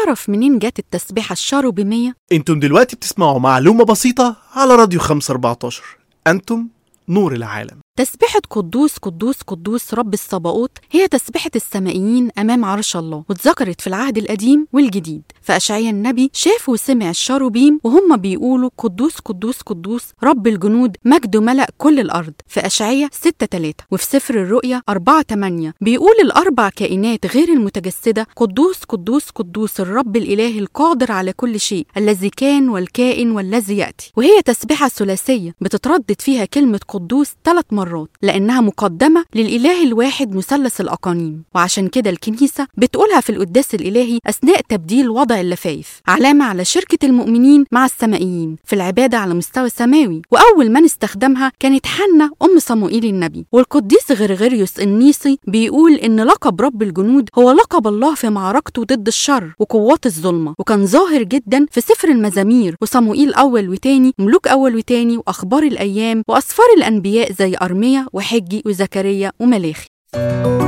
تعرف منين جت التسبيحة الشاروبيمية؟ انتم دلوقتي بتسمعوا معلومة بسيطة على راديو 514 انتم نور العالم تسبيحة قدوس قدوس قدوس رب الصباؤوت هي تسبيحة السمائيين أمام عرش الله واتذكرت في العهد القديم والجديد فأشعيا النبي شاف وسمع الشاروبيم وهم بيقولوا قدوس قدوس قدوس رب الجنود مجده ملأ كل الأرض في أشعيا 6 3 وفي سفر الرؤيا 4 8 بيقول الأربع كائنات غير المتجسدة قدوس قدوس قدوس الرب الإله القادر على كل شيء الذي كان والكائن والذي يأتي وهي تسبيحة ثلاثية بتتردد فيها كلمة قدوس ثلاث مرات لأنها مقدمة للإله الواحد مثلث الأقانيم وعشان كده الكنيسة بتقولها في القداس الإلهي أثناء تبديل وضع اللفايف علامة على شركة المؤمنين مع السمائيين في العبادة على مستوى سماوي وأول من استخدمها كانت حنة أم صموئيل النبي والقديس غرغريوس النيسي بيقول إن لقب رب الجنود هو لقب الله في معركته ضد الشر وقوات الظلمة وكان ظاهر جدا في سفر المزامير وصموئيل أول وتاني ملوك أول وتاني وأخبار الأيام وأسفار الأنبياء زي أرميا وحجي وزكريا وملاخي